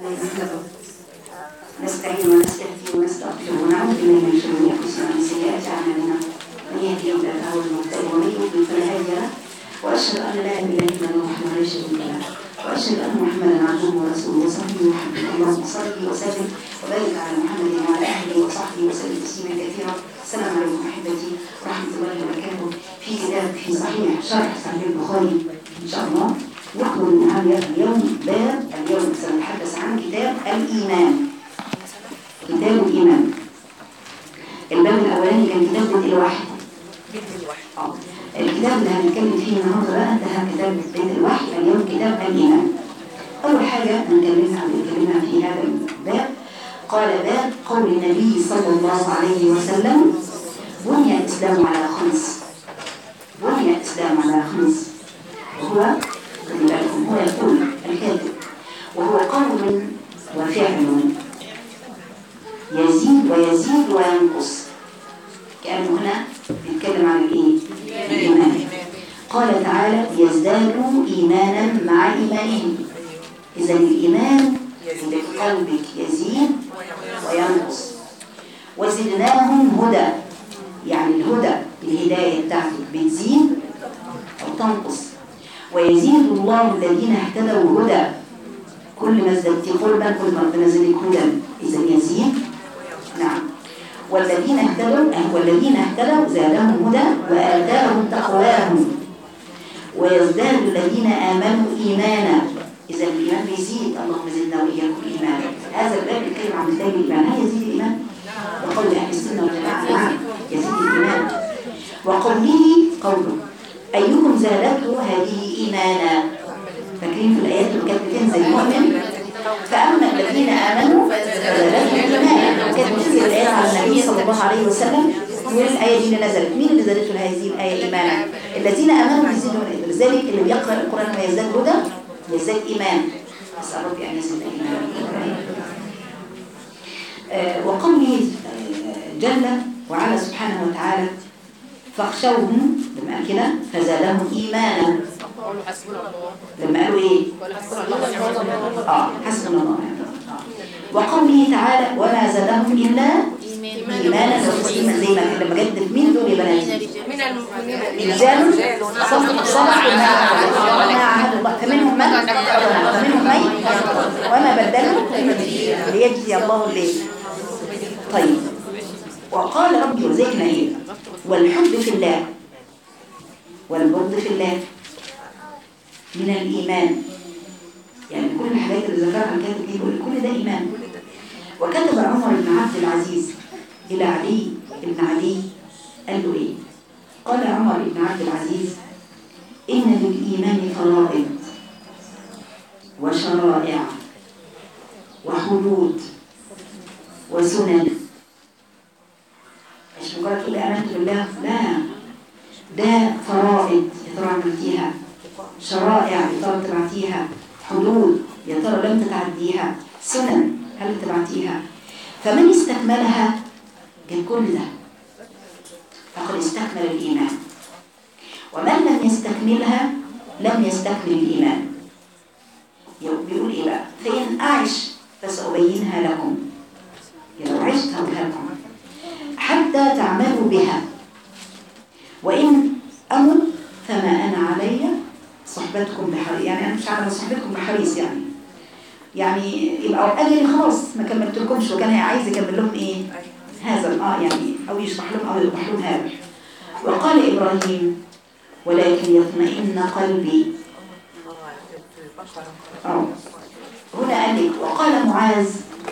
نستعين ونستهدي ونستغفر ونعوذ بالله من شرور انفسنا ومن سيئات اعمالنا من يهدي الله فهو المهتدي ومن يضلل فلا هادي له واشهد ان لا اله الا الله وحده لا شريك له واشهد ان محمدا عبده ورسوله وصحبه محمد اللهم صل وسلم وبارك على محمد وعلى اهله وصحبه وسلم تسليما كثيرا السلام عليكم احبتي ورحمه الله وبركاته في كتاب في صحيح شرح صحيح البخاري ان شاء الله نخرج من هذا اليوم باب اليوم سنتحدث عن كتاب الايمان كتاب الإيمان الباب الأولاني كان كتاب بيت الوحي آه. الكتاب اللي هنتكلم فيه النهارده بقى انتهى كتاب بيت الوحي اليوم كتاب الإيمان أول حاجة هنكلمها هنتكلمها في هذا الباب قال باب قول النبي صلى الله عليه وسلم بني الإسلام على خمس بني الإسلام على خمس وهو خلي بالكم هو يقول الكاتب وهو قول وفعل يزيد ويزيد وينقص كأنه هنا بيتكلم عن الايه الإيمان قال تعالى يزدادوا إيمانا مع إيمانهم إذا الإيمان اللي في قلبك يزيد وينقص وزدناهم هدى يعني الهدى الهداية بتاعتك بتزيد أو تنقص ويزيد الله الذين اهتدوا هدى كل ما ازددت قربا كل ما ربنا زادك هدى إذا يزيد نعم والذين اهتدوا والذين اهتدوا زادهم هدى وآتاهم تقواهم ويزداد الذين آمنوا إيمانا إذا الإيمان بيزيد اللهم زدنا وإياكم إيمانا هذا الباب يتكلم عن ازداد الإيمان هل يزيد الإيمان؟ وقول أهل السنة والجماعة نعم يزيد الإيمان وقوله قوله أيكم زادته هذه إيمانا فاكرين في الآيات اللي كانت بتنزل المؤمن فأما الذين آمنوا فزادتهم إيمانا كانت بتنزل الآيات على النبي صلى الله عليه وسلم والآية دي اللي نزلت مين اللي زادته هذه الآية إيمانا الذين آمنوا يزيدون لذلك اللي بيقرأ القرآن ويزداد هدى يزداد إيمان أسأل ربي أن يزيد إيمان آه وقوله جل وعلا سبحانه وتعالى فاخشوهم لما قال كده فزادهم إيمانا لما قالوا ايه اه حسبنا الله وقوله تعالى وما زادهم الا ايمانا وتسليما زي ما لما جد مين دول يا بنات من المؤمنين رجال صدق صدق ما عهد الله فمنهم من فمنهم من وما بدلوا ليجزي الله الليل طيب وقال ربي وزيكنا ايه والحب في الله والبغض في الله من الإيمان يعني كل الحاجات اللي ذكرها الكاتب دي كل ده إيمان وكتب عمر بن عبد العزيز إلى علي بن علي قال له إيه قال عمر بن عبد العزيز إن للإيمان فرائض وشرائع وحدود وسنن مش مجرد تقول آمنت بالله لا ده فرائض يا ترى عملتيها شرائع يا ترى تبعتيها حدود يا ترى لم تتعديها سنن هل تبعتيها فمن استكملها كان كل ده فقد استكمل الإيمان ومن لم يستكملها لم يستكمل الإيمان بيقول إيه بقى فإن أعش فسأبينها لكم لو عشت هقولها لكم حتى تعملوا بها وإن أمل فما أنا علي صحبتكم بحريص يعني أنا مش عارفة صحبتكم بحريص يعني يعني يبقى أجري خلاص ما كملتلكمش وكان عايز يكمل لهم إيه هذا اه يعني أو يشرح لهم أو يوضح لهم هذا وقال إبراهيم ولكن يطمئن قلبي اه هنا قال لك وقال معاذ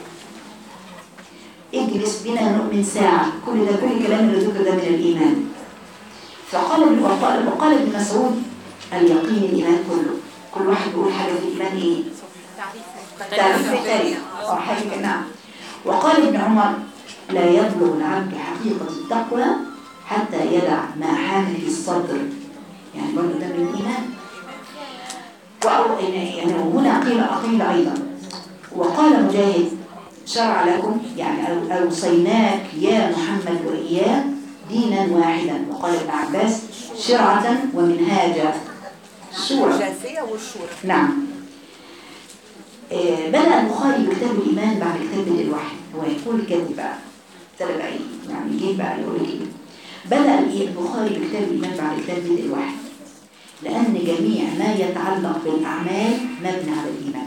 اجلس بنا نؤمن ساعة كل ده كل كلام اللي ذكر ده من الإيمان فقال ابن وقال وقال ابن مسعود اليقين الإيمان كله كل واحد بيقول حاجة في الإيمان إيه تعريف مختلف أو حاجة نعم وقال ابن عمر لا يبلغ العبد حقيقة التقوى حتى يدع ما حاك في الصدر يعني برضه ده من الإيمان وأو يعني هنا قيل أقيل أيضا وقال مجاهد شرع لكم يعني أوصيناك يا محمد وإياه دينا واحدا وقال ابن عباس شرعة ومنهاجا شورى الجافية والشورى نعم آه، بدأ البخاري بكتاب الإيمان بعد كتاب الوحي هو يقول كده بقى ابتدى بقى يعني جه بقى يقول كده بدأ البخاري بكتاب الإيمان بعد كتاب الوحي لأن جميع ما يتعلق بالأعمال مبني على الإيمان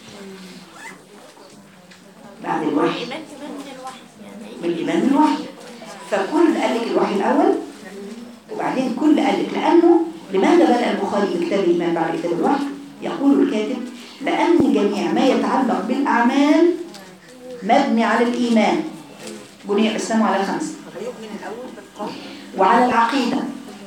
بعد الوحي الإيمان كمان من الوحي يعني بالإيمان من الوحي فكل قال لك الوحي الأول وبعدين كل قال لك لأنه لماذا بدأ البخاري بكتاب الإيمان بعد كتاب الوحي يقول الكاتب لأن جميع ما يتعلق بالأعمال مبني على الإيمان بني الإسلام على خمسة فيؤمن الأول بالقول وعلى العقيدة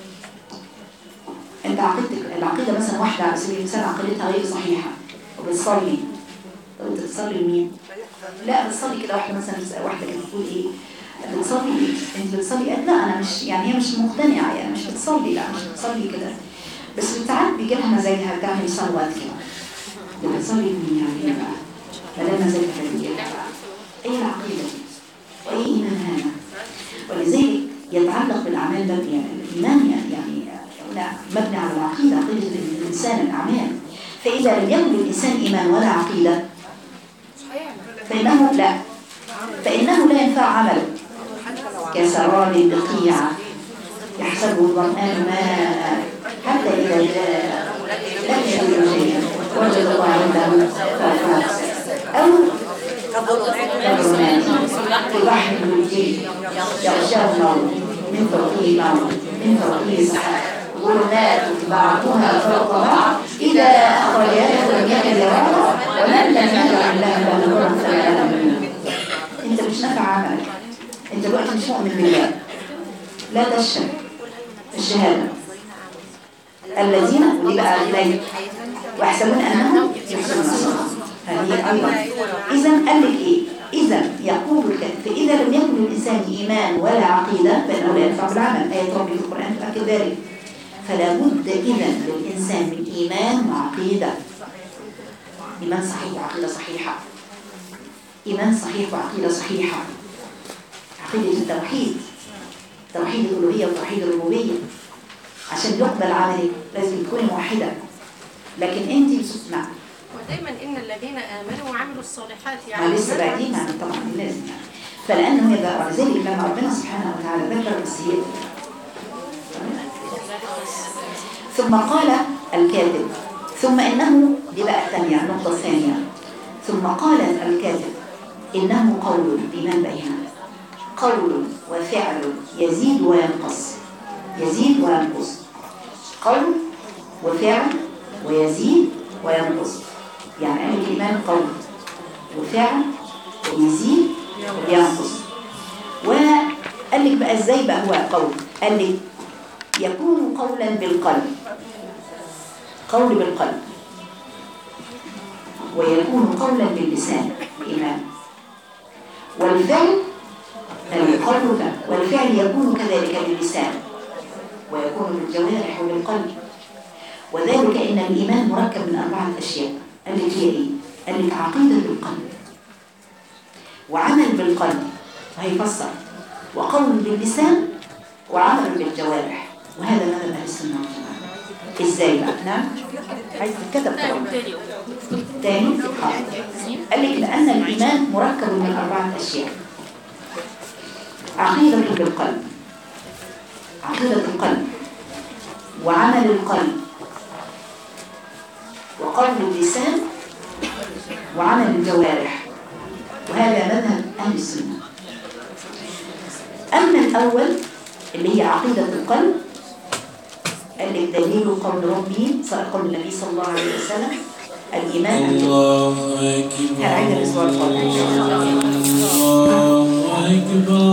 انت عقيدتك العقيدة مثلا واحدة على سبيل المثال عقيدتها غير صحيحة وبتصلي طب انت بتصلي لمين؟ لا بتصلي كده واحدة مثلا واحدة كانت بتقول ايه بتصلي ايه؟ انت بتصلي قالت لا انا مش يعني هي مش مقتنعة يعني مش بتصلي لا مش بتصلي كده بس ساعات بيجي لها مزاجها تعمل صلوات كده ده بتصلي لمين يعني ايه بقى؟ ما دام مزاجها بيجي لها بقى ايه العقيدة دي؟ وايه ايمان هذا؟ ولذلك يتعلق بالأعمال مبني يعني الإيمان يعني يعني لا مبني على العقيدة عقيدة الإنسان الأعمال فإذا لم يكن للإنسان إيمان ولا عقيدة فإنه لا فإنه لا ينفع عمله كسراب بقيع يحسبه الظمآن ماء حتى إذا جاء لم يجد شيئا وجد الله عنده فأفاق أو كالرماد في بحر الجيل يغشاه الموت من فوقه موت من فوقه سحاب ظلمات بعضها فوق بعض إذا أخرج يده لم يكن يراها ومن لم يجعل لها نورا فلا له من نور. أنت مش نافع عملك أنت دلوقتي مش مؤمن بالله لا تشهد الشهادة الذين ودي بقى إليه ويحسبون أنهم يحسنون صنعا هذه أيضا إذا قال لك إيه؟ إذا يقول الكاتب فإذا لم يكن للإنسان إيمان ولا عقيدة فإنه لا ينفع بالعمل آية ربي في القرآن تؤكد ذلك فلا بد إذا للإنسان من إيمان وعقيدة إيمان صحيح وعقيدة صحيحة إيمان صحيح وعقيدة صحيحة عقيدة التوحيد توحيد الألوهية وتوحيد الربوبية عشان يقبل عملك لازم تكوني موحدة لكن أنت نعم ودايما إن الذين آمنوا وعملوا الصالحات ما يعني لسه بعدين يعني طبعا لازم يعني فلأنه يبقى ولذلك لما ربنا سبحانه وتعالى ذكر السيئة ثم قال الكاتب ثم إنه دي بقى الثانية النقطة الثانية ثم قال الكاتب إنه قول الإيمان بيننا قول وفعل يزيد وينقص يزيد وينقص قول وفعل ويزيد وينقص يعني أهل الإيمان قول وفعل ويزيد وينقص وقال لك بقى ازاي بقى هو قول قال لك يكون قولا بالقلب قول بالقلب ويكون قولا باللسان الإيمان والفعل القول ده والفعل يكون كذلك باللسان ويكون بالجوارح وبالقلب وذلك إن الإيمان مركب من أربعة أشياء قال لك هي إيه؟ قال لك عقيدة بالقلب وعمل بالقلب وهيفسر وقول باللسان وعمل بالجوارح وهذا مذهب أهل السنة والجماعة إزاي بقى؟ نعم عايز تتكتب طبعا تاني حاضر قال لك لأن الإيمان مركب من أربعة أشياء عقيدة بالقلب عقيدة القلب وعمل القلب وقول اللسان وعمل الجوارح وهذا مذهب أهل السنة أما الأول اللي هي عقيدة القلب قال لك دليل قول ربي قول النبي صلى الله عليه وسلم الإيمان أن الله أكبر هنعيد الأسبوع القادم إن شاء الله الله أكبر